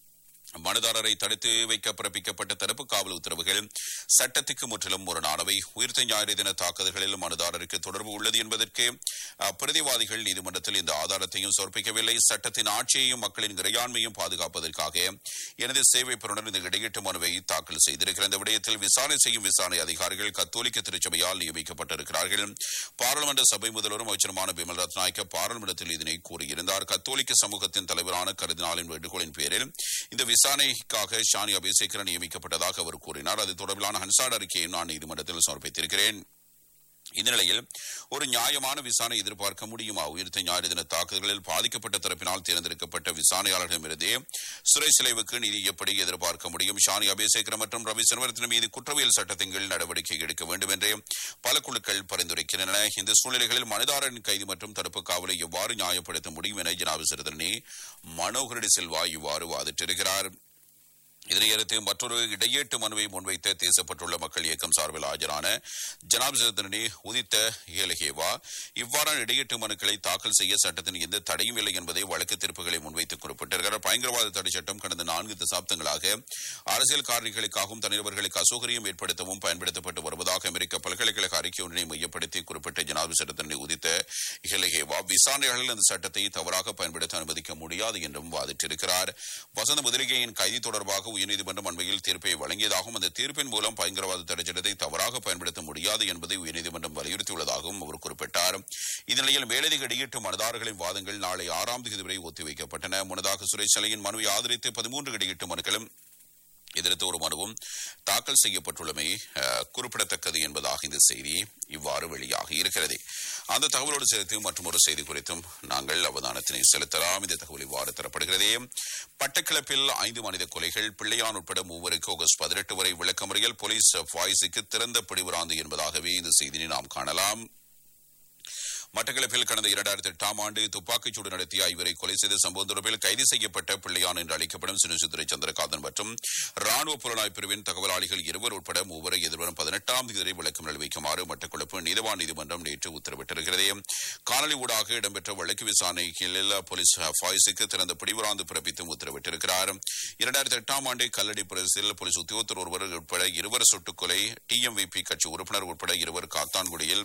மனுதாரரை தடுத்து வைக்க பிறப்பிக்கப்பட்ட தடுப்பு காவல் உத்தரவுகள் சட்டத்துக்கு முற்றிலும் முரணானவை உயிர்த்த ஞாயிறு தின தாக்குதல்களில் மனுதாரருக்கு தொடர்பு உள்ளது என்பதற்கு அஹ், பிரதிவாதிகள் நீதிமன்றத்தில் இந்த ஆதாரத்தையும் சமர்ப்பிக்கவில்லை சட்டத்தின் ஆட்சியையும் மக்களின் இறையாண்மையும் பாதுகாப்பதற்காக எனது சேவை பெறுநர் இந்த இடையீட்டு மனுவை தாக்கல் செய்திருக்கிற இந்த விடயத்தில் விசாரணை செய்யும் விசாரணை அதிகாரிகள் கத்தோலிக்க திருச்சபையால் நியமிக்கப்பட்டிருக்கிறார்கள் பாராளுமன்ற சபை முதல்வரும் அமைச்சருமான பிமல் ரத்நாயக்க பாராளுமன்றத்தில் இதனை கூறியிருந்தார் கத்தோலிக்க சமூகத்தின் தலைவரான கருதினாலின் வேண்டுகோளின் பேரில் இந்த விசாரணைக்காக ஷானி அபிசேகரன் நியமிக்கப்பட்டதாக அவர் கூறினார் அது தொடர்பிலான ஹன்சாட் அறிக்கையை நான் நீதிமன்றத்தில் சமர்ப்பித்திருக்கிறேன் இந்த நிலையில் ஒரு நியாயமான விசாரணை எதிர்பார்க்க முடியுமா உயிர்த்த ஞாயிறு தின தாக்குதல்களில் பாதிக்கப்பட்ட தரப்பினால் தேர்ந்தெடுக்கப்பட்ட விசாரணையாளர்களிடமிருந்தே சிறை சிலைவுக்கு நீதி எப்படி எதிர்பார்க்க முடியும் ஷானி அபேசேகர் மற்றும் ரவி சர்வரத்தின் மீது குற்றவியல் சட்டத்தின் கீழ் நடவடிக்கை எடுக்க வேண்டும் என்றே பல குழுக்கள் பரிந்துரைக்கின்றன இந்த சூழ்நிலைகளில் மனிதாரரின் கைது மற்றும் தடுப்பு காவலை எவ்வாறு நியாயப்படுத்த முடியும் என ஜனாபி சிறுதரணி மனோகரடி செல்வா இவ்வாறு வாதிட்டிருக்கிறார் இதனையடுத்து மற்றொரு இடையீட்டு மனுவை முன்வைத்த தேசப்பட்டுள்ள மக்கள் இயக்கம் சார்பில் ஆஜரான ஜனாப் சிறுதரணி உதித்த ஏலகேவா இவ்வாறான இடையீட்டு மனுக்களை தாக்கல் செய்ய சட்டத்தின் எந்த தடையும் இல்லை என்பதை வழக்கு தீர்ப்புகளை முன்வைத்து குறிப்பிட்டிருக்கிறார் பயங்கரவாத தடை சட்டம் கடந்த நான்கு தசாப்தங்களாக அரசியல் காரணிகளுக்காகவும் தனிநபர்களுக்கு அசௌகரியம் ஏற்படுத்தவும் பயன்படுத்தப்பட்டு வருவதாக அமெரிக்க பல்கலைக்கழக அறிக்கை ஒன்றினை மையப்படுத்தி குறிப்பிட்ட ஜனாபி சிறுதரணி உதித்த இஹலகேவா விசாரணைகளில் இந்த சட்டத்தை தவறாக பயன்படுத்த அனுமதிக்க முடியாது என்றும் வாதிட்டிருக்கிறார் வசந்த முதலிகையின் கைது தொடர்பாக உயர்நீதிமன்றம் அண்மையில் தீர்ப்பை வழங்கியதாகவும் அந்த தீர்ப்பின் மூலம் பயங்கரவாத தடை சட்டத்தை தவறாக பயன்படுத்த முடியாது என்பதை உயர்நீதிமன்றம் வலியுறுத்தியுள்ளதாகவும் அவர் குறிப்பிட்டார் இந்நிலையில் மேலதிக இடையீட்டு மனுதாரர்களின் வாதங்கள் நாளை ஆறாம் தேதி வரை ஒத்திவைக்கப்பட்டன முன்னதாக சுரேஷ் சிலையின் மனுவை ஆதரித்து பதிமூன்று இடையீட்டு மனுக்களும் எதிர்த்து ஒரு மனுவும் தாக்கல் செய்யப்பட்டுள்ளமை அஹ், குறிப்பிடத்தக்கது என்பதாக இந்த செய்தி இவ்வாறு வெளியாகி இருக்கிறது அந்த தகவலோடு சேர்த்து மற்றும் ஒரு செய்தி குறித்தும் நாங்கள் அவதானத்தினை செலுத்தலாம் இந்த தகவல் இவ்வாறு தரப்படுகிறது பட்டக்கிளப்பில் ஐந்து மனித கொலைகள் பிள்ளையான் உட்பட மூவருக்கு ஆகஸ்ட் பதினெட்டு வரை விளக்கமுறையில் போலீஸ் வாய்ஸுக்கு திறந்த பிடிவுராந்து என்பதாகவே இந்த செய்தியை நாம் காணலாம் மட்டக்களப்பில் கடந்த இரண்டாயிரத்தி எட்டாம் ஆண்டு துப்பாக்கிச்சூடு நடத்திய ஐவரை கொலை செய்த சம்பவம் தொடர்பில் கைது செய்யப்பட்ட பிள்ளையான் என்று அழைக்கப்படும் சினுசுத்துறை சந்திரகாந்தன் மற்றும் ராணுவ புலனாய்வு பிரிவின் தகவலாளிகள் இருவர் உட்பட மூவரை எதிர்வரும் பதினெட்டாம் தேதி வரை விளக்கம் அளிக்குமாறு மட்டக்களப்பு நீதவான் நீதிமன்றம் நேற்று உத்தரவிட்டிருக்கிறது காணொலி ஊடாக இடம்பெற்ற வழக்கு விசாரணைகளில் போலீஸ் ஃபாய்ஸுக்கு திறந்த பிடிவுராந்து பிறப்பித்தும் உத்தரவிட்டிருக்கிறார் இரண்டாயிரத்தி எட்டாம் ஆண்டு கல்லடி பிரதேசத்தில் போலீஸ் உத்தியோகத்தர் ஒருவர் உட்பட இருவர் சுட்டுக்கொலை டிஎம்விபி கட்சி உறுப்பினர் உட்பட இருவர் காத்தான்குடியில்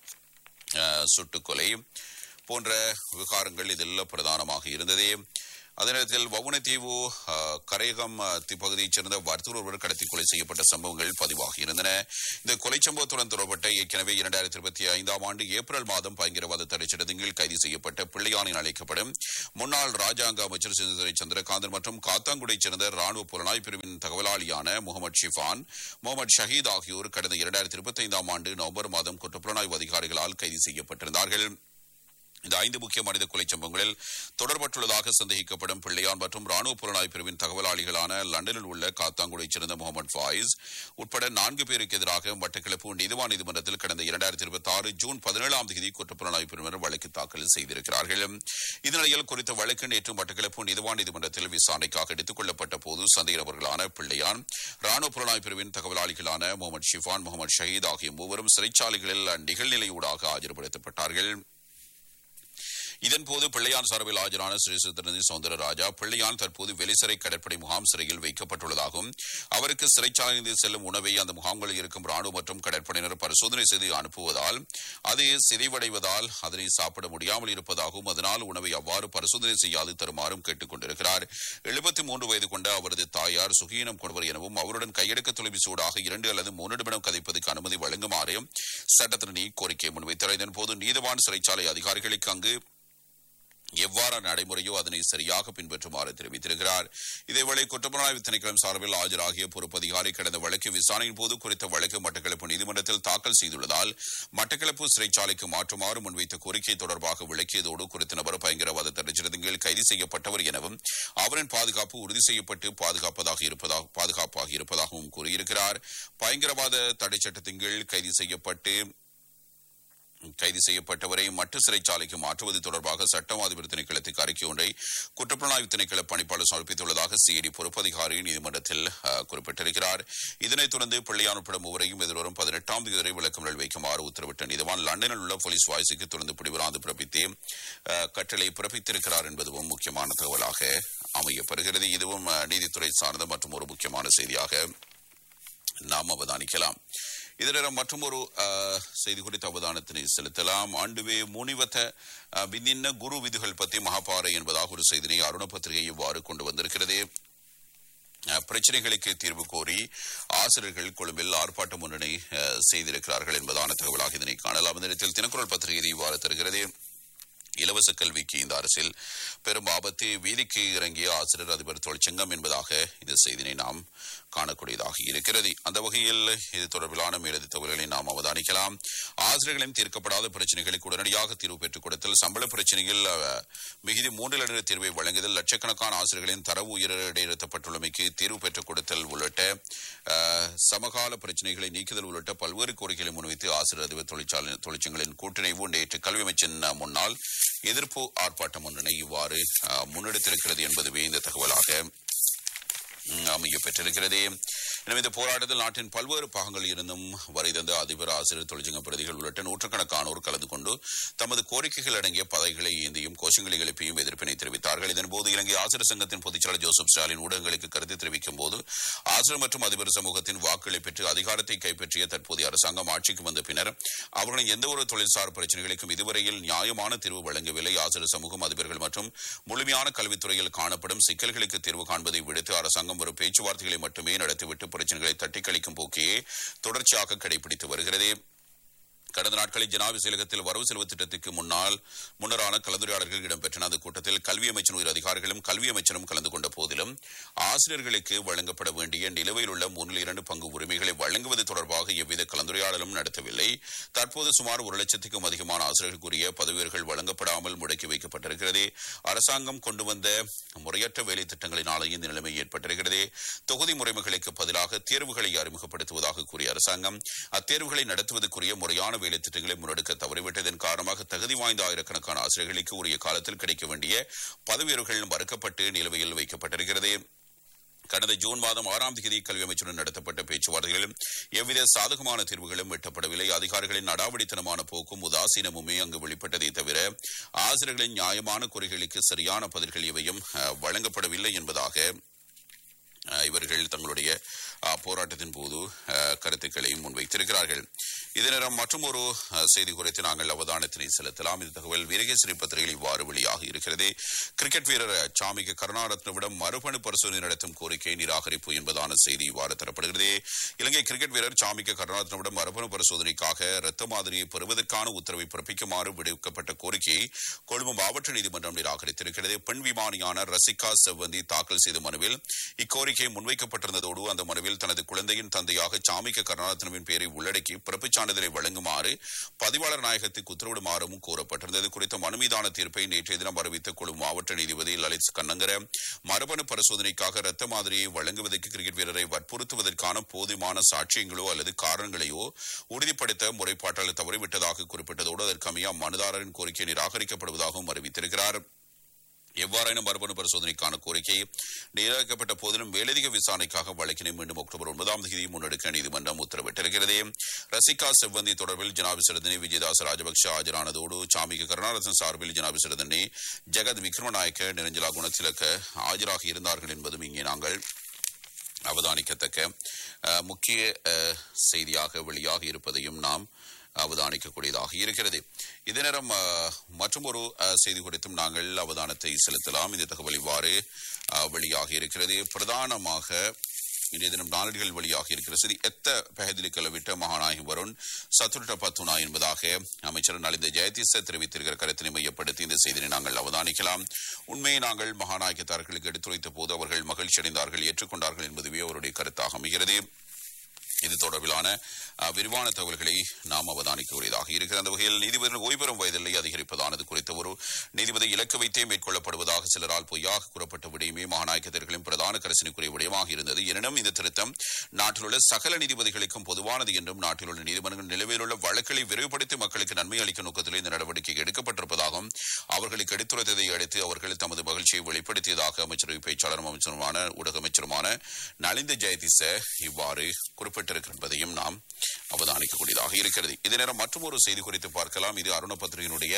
அஹ், சுட்டுக்கொலை போன்ற விவகாரங்கள் இதில் பிரதானமாக இருந்தது அதே நேரத்தில் வவுனத்தீவு அஹ், கரையகம் அஹ், தி- பகுதியைச் சேர்ந்த வர்த்தகர் ஒருவர் கடத்தி கொலை செய்யப்பட்ட சம்பவங்கள் பதிவாகி இருந்தன இந்த கொலை சம்பவத்துடன் தொடர்பட்ட ஏற்கனவே இரண்டாயிரத்தி இருபத்தி ஐந்தாம் ஆண்டு ஏப்ரல் மாதம் பயங்கரவாத தடைச்சட்டத்தின் கீழ் கைது செய்யப்பட்ட பிள்ளையானின் அழைக்கப்படும் முன்னாள் ராஜாங்க அமைச்சர் சிந்துரை சந்திரகாந்தன் மற்றும் காத்தாங்குடியைச் சேர்ந்த ராணுவ புலனாய்வு பிரிவின் தகவலாளியான முகமது ஷிஃபான் முகமது ஷஹீத் ஆகியோர் கடந்த இரண்டாயிரத்தி இருபத்தி ஐந்தாம் ஆண்டு நவம்பர் மாதம் குற்றப்புலனாய்வு அதிகாரிகளால் கைது செய்யப்பட்டிருந்தார்கள் இந்த ஐந்து முக்கிய மனித கொலை சம்பவங்களில் தொடர்பட்டுள்ளதாக சந்தேகிக்கப்படும் பிள்ளையான் மற்றும் ராணுவ புலனாய்வு பிரிவின் தகவலாளிகளான லண்டனில் உள்ள காத்தாங்குடியைச் சேர்ந்த முகமது ஃபாயிஸ் உட்பட நான்கு பேருக்கு எதிராக மட்டக்களப்பு நீதிவான் நீதிமன்றத்தில் கடந்த இரண்டாயிரத்தி இருபத்தி ஆறு ஜூன் பதினேழாம் தேதி குற்றப்புலனாய்வு பிரிவினர் வழக்கு தாக்கல் செய்திருக்கிறார்கள் இந்நிலையில் குறித்த வழக்கு நேற்று மட்டக்களப்பு நீதிவான் நீதிமன்றத்தில் விசாரணைக்காக எடுத்துக் கொள்ளப்பட்ட போது சந்தேக நபர்களான பிள்ளையான் ராணுவ புலனாய்வு பிரிவின் தகவலாளிகளான முகமது ஷிஃபான் முகமது ஷஹீத் ஆகிய மூவரும் சிறைச்சாலைகளில் நிகழ்நிலையூடாக ஆஜர்படுத்தப்பட்டார்கள் இதன்போது பிள்ளையான் சார்பில் ஆஜரான ஸ்ரீ சித்திரநிதி சௌந்தரராஜா பிள்ளையான் தற்போது வெளிசரை கடற்படை முகாம் சிறையில் வைக்கப்பட்டுள்ளதாகவும் அவருக்கு சிறைச்சாலையில் செல்லும் உணவை அந்த முகாம்களில் இருக்கும் ராணுவ மற்றும் கடற்படையினர் பரிசோதனை செய்து அனுப்புவதால் அது சிதைவடைவதால் அதனை சாப்பிட முடியாமல் இருப்பதாகவும் அதனால் உணவை அவ்வாறு பரிசோதனை செய்யாது தருமாறும் கேட்டுக் கொண்டிருக்கிறார் எழுபத்தி மூன்று வயது கொண்ட அவரது தாயார் சுகீனம் கொண்டவர் எனவும் அவருடன் கையெடுக்க தொலைபேசியோடாக இரண்டு அல்லது மூன்று நிமிடம் கதைப்பதற்கு அனுமதி வழங்குமாறு சட்டத்திரணி கோரிக்கை முன்வைத்தார் இதன்போது நீதவான் சிறைச்சாலை அதிகாரிகளுக்கு அங்கு எவ்வாறான நடைமுறையோ அதனை சரியாக பின்பற்றுமாறு தெரிவித்திருக்கிறார் இதேவேளை குற்றப்புலனாய்வு திணைக்களம் சார்பில் ஆஜராகிய பொறுப்பு அதிகாரி கடந்த வழக்கு விசாரணையின் போது குறித்த வழக்கு மட்டக்களப்பு நீதிமன்றத்தில் தாக்கல் செய்துள்ளதால் மட்டக்களப்பு சிறைச்சாலைக்கு மாற்றுமாறு முன்வைத்த கோரிக்கை தொடர்பாக விளக்கியதோடு குறித்த நபர் பயங்கரவாத தடைச்சட்டத்தின் கீழ் கைது செய்யப்பட்டவர் எனவும் அவரின் பாதுகாப்பு உறுதி செய்யப்பட்டு பாதுகாப்பதாக இருப்பதாக பாதுகாப்பாக இருப்பதாகவும் கூறியிருக்கிறார் பயங்கரவாத தடைச்சட்டத்தின் கீழ் கைது செய்யப்பட்டு கைது செய்யப்பட்டவரை மட்டு சிறைச்சாலைக்கு மாற்றுவது தொடர்பாக சட்டம் அதிபர் திணைக்களத்துக்கு அறிக்கை ஒன்றை குற்றப்புலனாய்வு திணைக்கள பணிப்பாளர் சமர்ப்பித்துள்ளதாக சிஐடி பொறுப்பதிகாரி நீதிமன்றத்தில் அஹ், குறிப்பிட்டிருக்கிறார் இதனைத் தொடர்ந்து பிள்ளையான் உட்பட மூவரையும் எதிர்வரும் பதினெட்டாம் தேதி வரை விளக்கமறியல் வைக்குமாறு உத்தரவிட்ட நீதிவான் லண்டனில் உள்ள போலீஸ் வாய்ஸுக்கு தொடர்ந்து பிடிவிராந்து பிறப்பித்தே அஹ், கட்டளை பிறப்பித்திருக்கிறார் என்பதும் முக்கியமான தகவலாக அமையப்பெறுகிறது இதுவும் அஹ், நீதித்துறை சார்ந்த மற்றும் ஒரு முக்கியமான செய்தியாக நாம் அவதானிக்கலாம் இதனிடம் மற்றும் ஒரு செய்தி குறித்த அவதானத்தினை செலுத்தலாம் ஆண்டுவே முனிவத்த அஹ், விண்ணின்ன குரு விதிகள் பற்றி மகாபாறை என்பதாக ஒரு செய்தினை அருண பத்திரிகை இவ்வாறு கொண்டு வந்திருக்கிறது அஹ், பிரச்சனைகளுக்கு தீர்வு கோரி ஆசிரியர்கள் கொழும்பில் ஆர்ப்பாட்டம் ஒன்றினை அஹ், செய்திருக்கிறார்கள் என்பதான தகவலாக இதனை காணலாம் இந்த நேரத்தில் தினக்குரல் பத்திரிகை இது இவ்வாறு தருகிறது இலவச கல்விக்கு இந்த அரசில் பெரும் ஆபத்து வீதிக்கு இறங்கிய ஆசிரியர் அதிபர் தொழிற்சங்கம் என்பதாக இந்த செய்தினை நாம் காணக்கூடியதாக இருக்கிறது அந்த வகையில் இது தொடர்பிலான மேலதி தகவல்களை நாம் அவதானிக்கலாம் ஆசிரியர்களின் தீர்க்கப்படாத பிரச்சனைகளுக்கு உடனடியாக தீர்வு பெற்றுக் கொடுத்தல் சம்பள பிரச்சனையில் அஹ், மிகுதி மூன்றில் இரண்டு தீர்வை வழங்குதல் லட்சக்கணக்கான ஆசிரியர்களின் தரவு உயர இடைநிறுத்தப்பட்டுள்ளமைக்கு தீர்வு பெற்றுக் கொடுத்தல் உள்ளிட்ட அஹ், சமகால பிரச்சனைகளை நீக்குதல் உள்ளிட்ட பல்வேறு கோரிக்கைகளை முன்வைத்து ஆசிரியர் அதிபர் தொழிற்சாலை தொழிற்சங்கங்களின் கூட்டிணைவு நேற்று கல்வி அமைச்சின் அஹ், முன்னால் எதிர்ப்பு ஆர்ப்பாட்டம் ஒன்றினை இவ்வாறு அஹ், முன்னெடுத்திருக்கிறது என்பதுவே இந்த தகவலாக ம், அமைய பெற்றிருக்கிறது எனவே இந்த போராட்டத்தில் நாட்டின் பல்வேறு பாகங்களில் இருந்தும் வரை தந்த அதிபர் ஆசிரியர் தொழிற்சங்க பிரதிகள் உள்ளிட்ட நூற்றுக்கணக்கானோர் கலந்து கொண்டு தமது கோரிக்கைகள் அடங்கிய பதவிகளை ஏந்தியும் கோஷங்களை எழுப்பியும் எதிர்ப்பினை தெரிவித்தார்கள் இதன்போது இலங்கை ஆசிரியர் சங்கத்தின் பொதுச்செயலாளர் ஜோசப் ஸ்டாலின் ஊடகங்களுக்கு கருத்து தெரிவிக்கும் போது ஆசிரியர் மற்றும் அதிபர் சமூகத்தின் வாக்குகளை பெற்று அதிகாரத்தை கைப்பற்றிய தற்போதைய அரசாங்கம் ஆட்சிக்கு வந்த பின்னர் அவர்களின் எந்த ஒரு தொழில்சார் பிரச்சனைகளுக்கும் இதுவரையில் நியாயமான தீர்வு வழங்கவில்லை ஆசிரியர் சமூகம் அதிபர்கள் மற்றும் முழுமையான கல்வித்துறையில் காணப்படும் சிக்கல்களுக்கு தீர்வு காண்பதை விடுத்து அரசாங்கம் ஒரு பேச்சுவார்த்தைகளை மட்டுமே நடத்திவிட்டு பிரச்சனைகளை தட்டி கழிக்கும் போக்கையே தொடர்ச்சியாக கடைபிடித்து வருகிறது கடந்த நாட்களில் ஜனாபி செயலகத்தில் வரவு செலவு திட்டத்துக்கு முன்னால் முன்னரான கலந்துரையாடல்கள் இடம்பெற்றன அந்த கூட்டத்தில் கல்வி அமைச்சின் உயர் அதிகாரிகளும் கல்வி அமைச்சரும் கலந்து கொண்ட போதிலும் ஆசிரியர்களுக்கு வழங்கப்பட வேண்டிய நிலுவையில் உள்ள மூன்றில் இரண்டு பங்கு உரிமைகளை வழங்குவது தொடர்பாக எவ்வித கலந்துரையாடலும் நடத்தவில்லை தற்போது சுமார் ஒரு லட்சத்துக்கும் அதிகமான ஆசிரியர்களுக்குரிய பதவியர்கள் வழங்கப்படாமல் முடக்கி வைக்கப்பட்டிருக்கிறது அரசாங்கம் கொண்டு வந்த முறையற்ற வேலை திட்டங்களினாலேயே இந்த நிலைமை ஏற்பட்டிருக்கிறது தொகுதி முறைமைகளுக்கு பதிலாக தேர்வுகளை அறிமுகப்படுத்துவதாக கூறிய அரசாங்கம் அத்தேர்வுகளை நடத்துவதற்குரிய முறையான வேலை திட்டங்களை முன்னெடுக்க தவறிவிட்டதன் காரணமாக தகுதி வாய்ந்த ஆயிரக்கணக்கான ஆசிரியர்களுக்கு உரிய காலத்தில் கிடைக்க வேண்டிய பதவியர்கள் மறுக்கப்பட்டு நிலுவையில் வைக்கப்பட்டிருக்கிறது கடந்த ஜூன் மாதம் ஆறாம் தேதி கல்வி அமைச்சருடன் நடத்தப்பட்ட பேச்சுவார்த்தைகளில் எவ்வித சாதகமான தீர்வுகளும் எட்டப்படவில்லை அதிகாரிகளின் அடாவடித்தனமான போக்கும் உதாசீனமுமே அங்கு வெளிப்பட்டதை தவிர ஆசிரியர்களின் நியாயமான குறைகளுக்கு சரியான பதில்கள் எவையும் அஹ், வழங்கப்படவில்லை என்பதாக அஹ், இவர்கள் தங்களுடைய அஹ், போராட்டத்தின் போது அஹ், கருத்துக்களை முன்வைத்திருக்கிறார்கள் இதே நேரம் மற்றும் ஒரு செய்தி குறித்து நாங்கள் அவதானத்தினை செலுத்தலாம் இந்த தகவல் வீரகேசரி பத்திரிகையில் இவ்வாறு வெளியாக இருக்கிறது கிரிக்கெட் வீரர் சாமிக்கு கருணாரத்னவிடம் மறுபணி பரிசோதனை நடத்தும் கோரிக்கை நிராகரிப்பு என்பதான செய்தி இவ்வாறு தரப்படுகிறது இலங்கை கிரிக்கெட் வீரர் சாமிக்கு கருணாரத்னவிடம் மறுபணி பரிசோதனைக்காக இரத்த மாதிரியை பெறுவதற்கான உத்தரவை பிறப்பிக்குமாறு விடுவிக்கப்பட்ட கோரிக்கையை கொழும்பு மாவட்ட நீதிமன்றம் நிராகரித்திருக்கிறது பெண் விமானியான ரசிகா செவ்வந்தி தாக்கல் செய்த மனுவில் இக்கோரிக்கை முன்வைக்கப்பட்டிருந்ததோடு அந்த மனுவில் தனது குழந்தையின் தந்தையாக சாமிக்க கருணாரத்னவின் பெயரை உள்ளடக்கி பிறப்புச் சான்றிதழை வழங்குமாறு பதிவாளர் நாயகத்துக்கு உத்தரவிடுமாறும் கூறப்பட்டிருந்தது குறித்த மனு மீதான தீர்ப்பை நேற்றைய தினம் அறிவித்த கொழும்பு மாவட்ட நீதிபதி லலித் கண்ணங்கர மரபணு பரிசோதனைக்காக இரத்த மாதிரியை வழங்குவதற்கு கிரிக்கெட் வீரரை வற்புறுத்துவதற்கான போதுமான சாட்சியங்களோ அல்லது காரணங்களையோ உறுதிப்படுத்த முறைப்பாட்டாளர் தவறிவிட்டதாக குறிப்பிட்டதோடு அதற்கமைய மனுதாரரின் கோரிக்கை நிராகரிக்கப்படுவதாகவும் அறிவித்திருக்கிறார் எவ்வாறாயினும் மரபணு பரிசோதனைக்கான கோரிக்கை நிராகரிக்கப்பட்ட போதிலும் மேலதிக விசாரணைக்காக வழக்கினை மீண்டும் அக்டோபர் ஒன்பதாம் தேதி முன்னெடுக்க நீதிமன்றம் உத்தரவிட்டிருக்கிறது ரசிகா செவ்வந்தி தொடர்பில் ஜனாபிசிரதனை விஜயதாச ராஜபக்ஷ ஆஜரானதோடு சாமிக கருணாரசன் சார்பில் ஜனாபிசிரதனை ஜெகத் விக்ரமநாயக்க நிரஞ்சலா குணத்திலக்க ஆஜராகி இருந்தார்கள் என்பதும் இங்கே நாங்கள் அவதானிக்கத்தக்க அஹ், முக்கிய அஹ், செய்தியாக வெளியாக இருப்பதையும் நாம் அவதானிக்கக்கூடியதாக இருக்கிறது இதே நேரம் மற்றும் ஒரு செய்தி குறித்தும் நாங்கள் அவதானத்தை செலுத்தலாம் இந்த தகவல் இவ்வாறு அஹ், வெளியாக இருக்கிறது பிரதானமாக இன்றைய தினம் நாளிதழ்கள் வெளியாக இருக்கிற செய்தி எத்த பெஹதிலி கலவிட்ட மகாநாயகம் வருண் சத்துருட்ட பத்துனா என்பதாக அமைச்சர் நலிந்த ஜெயதீச தெரிவித்திருக்கிற கருத்தினை மையப்படுத்தி இந்த செய்தியை நாங்கள் அவதானிக்கலாம் உண்மையை நாங்கள் மகாநாயகத்தார்களுக்கு எடுத்துரைத்த போது அவர்கள் மகிழ்ச்சி அடைந்தார்கள் ஏற்றுக்கொண்டார்கள் என்பதுவே அவருடைய கருத்தாக அமைகிறது இது தொடர்பிலான அஹ், விரிவான தகவல்களை நாம் அவதானிக்கக்கூடியதாக இருக்கிற அந்த வகையில் நீதிபதிகள் ஓய்வு பெறும் வயதில்லை அதிகரிப்பதானது குறித்த ஒரு நீதிபதி இலக்கு வைத்தே மேற்கொள்ளப்படுவதாக சிலரால் பொய்யாக கூறப்பட்ட விடயமே மகாநாயகத்தர்களின் பிரதான கரசனைக்குரிய விடயமாக இருந்தது எனினும் இந்த திருத்தம் நாட்டில் உள்ள சகல நீதிபதிகளுக்கும் பொதுவானது என்றும் நாட்டில் உள்ள நீதிமன்றங்கள் நிலவில் உள்ள வழக்குகளை விரைவுபடுத்தி மக்களுக்கு நன்மை அளிக்கும் நோக்கத்தில் இந்த நடவடிக்கை எடுக்கப்பட்டிருப்பதாகவும் அவர்களுக்கு எடுத்துரைத்ததை அடுத்து அவர்கள் தமது மகிழ்ச்சியை வெளிப்படுத்தியதாக அமைச்சரவை பேச்சாளரும் அமைச்சருமான ஊடக அமைச்சருமான நலிந்த ஜெயதிச இவ்வாறு குறிப்பிட்டிருக்கிற என்பதையும் நாம் அவதானிக்கக்கூடியதாக இருக்கிறது இதே நேரம் மற்றும் ஒரு செய்தி குறித்து பார்க்கலாம் இது அருண பத்திரிகையினுடைய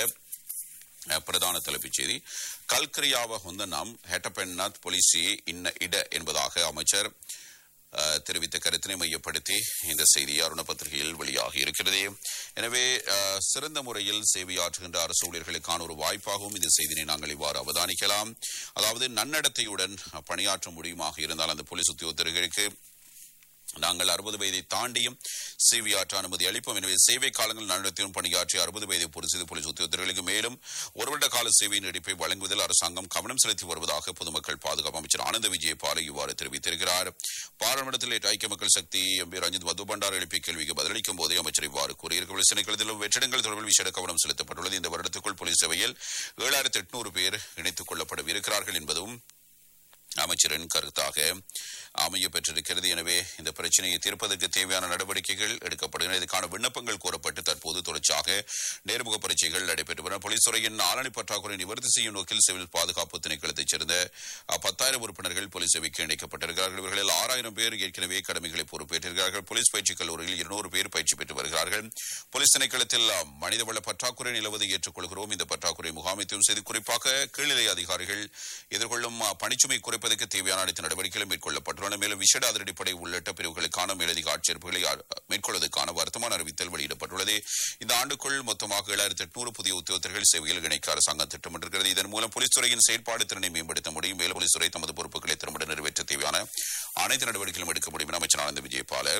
அஹ், பிரதான தலைப்புச் செய்தி கல்கரியாவ வந்து நாம் ஹெட்டபென்னாத் பொலிசி இன்ன இட என்பதாக அமைச்சர் அஹ், தெரிவித்த கருத்தினை மையப்படுத்தி இந்த செய்தி அருண பத்திரிகையில் வெளியாகி இருக்கிறது எனவே அஹ், சிறந்த முறையில் சேவையாற்றுகின்ற அரசு ஊழியர்களுக்கான ஒரு வாய்ப்பாகவும் இந்த செய்தியை நாங்கள் இவ்வாறு அவதானிக்கலாம் அதாவது நன்னடத்தையுடன் பணியாற்ற முடியுமாக இருந்தால் அந்த போலீஸ் உத்தியோகத்தர்களுக்கு நாங்கள் அறுபது வயதை தாண்டியும் சேவையாற்ற அனுமதி அளிப்போம் எனவே சேவை காலங்கள் நன்னடத்தையும் பணியாற்றி அறுபது வயதை பூர்த்தி செய்த போலீஸ் உத்தியோகத்தர்களுக்கு மேலும் ஒரு வருட கால சேவை நீடிப்பை வழங்குவதில் அரசாங்கம் கவனம் செலுத்தி வருவதாக பொதுமக்கள் பாதுகாப்பு அமைச்சர் ஆனந்த விஜயபால இவ்வாறு தெரிவித்திருக்கிறார் பாராளுமன்றத்தில் நேற்று ஐக்கிய மக்கள் சக்தி எம்பி ரஞ்சித் மது பண்டார் எழுப்பிய கேள்விக்கு பதிலளிக்கும் போதே அமைச்சர் இவ்வாறு கூறியிருக்கிறார் சினைக்களத்திலும் வெற்றிடங்கள் தொடர்பில் விசேட கவனம் செலுத்தப்பட்டுள்ளது இந்த வருடத்துக்குள் போலீஸ் சேவையில் ஏழாயிரத்தி எட்நூறு பேர் இணைத்துக் கொள்ளப்படவிருக்கிறார்கள் என்பதும் அமைச்சரின் கருத்தாக அமைய பெற்றிருக்கிறது எனவே இந்த பிரச்சனையை தீர்ப்பதற்கு தேவையான நடவடிக்கைகள் எடுக்கப்படுகின்றன இதுக்கான விண்ணப்பங்கள் கோரப்பட்டு தற்போது தொடர்ச்சியாக நேர்முக பரீட்சைகள் நடைபெற்று வருகின்றன போலீஸ் துறையின் ஆளணி பற்றாக்குறை நிவர்த்தி செய்யும் நோக்கில் சிவில் பாதுகாப்பு திணைக்களத்தைச் சேர்ந்த அஹ், பத்தாயிரம் உறுப்பினர்கள் போலீஸ் சேவைக்கு இணைக்கப்பட்டிருக்கிறார்கள் இவர்களில் ஆறாயிரம் பேர் ஏற்கனவே கடமைகளை பொறுப்பேற்றிருக்கிறார்கள் போலீஸ் பயிற்சி கல்லூரியில் இருநூறு பேர் பயிற்சி பெற்று வருகிறார்கள் போலீஸ் திணைக்களத்தில் அஹ், மனிதவள பற்றாக்குறை நிலவதை ஏற்றுக்கொள்கிறோம் இந்த பற்றாக்குறை முகாமைத்துவம் செய்து குறிப்பாக கீழ்நிலை அதிகாரிகள் எதிர்கொள்ளும் அஹ், பணிச்சுமை குறைப்பதற்கு தேவையான அனைத்து நடவடிக்கைகளும் மேற்கொள்ளப்பட்டுள்ளன மேலும் விசேட அதிரடிப்படை உள்ளிட்ட பிரிவுகளுக்கான மேலதிக ஆட்சேர்ப்புகளை அ- மேற்கொள்வதற்கான வர்த்தமான அறிவித்தல் வெளியிடப்பட்டுள்ளது இந்த ஆண்டுக்குள் மொத்தமாக ஏழாயிரத்தி எட்நூறு புதிய உத்தியோகத்தர்கள் சேவையில் இணைக்க அரசாங்கம் திட்டமிட்டிருக்கிறது இதன் மூலம் போலீஸ் துறையின் செயல்பாடு திறனை மேம்படுத்த முடியும் மேலும் போலீஸ் துறை தமது பொறுப்புகளை திறம்பட நிறைவேற்ற தேவையான அனைத்து நடவடிக்கைகளும் எடுக்க முடியும் என அமைச்சர் ஆனந்த விஜயபால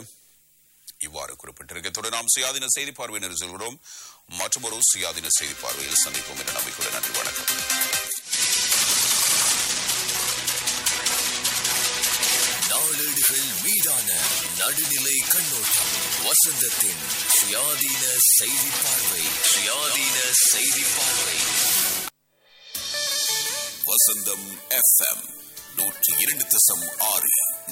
இவ்வாறு குறிப்பிட்டிருக்க தொடர் நாம் சுயாதீன செய்தி பார்வையினர் செல்கிறோம் மற்றும் ஒரு சுயாதீன செய்தி பார்வையில் சந்திப்போம் என்ற நம்பிக்கையுடன் நன்றி வணக்கம் நாளேடுகள் மீதான நடுநிலை கண்ணோட்டம் வசந்தத்தின் சுயாதீன செய்தி பார்வை சுயாதீன செய்தி பார்வை வசந்தம் எஃப்எம் நூற்றி இரண்டு தசம் ஆறு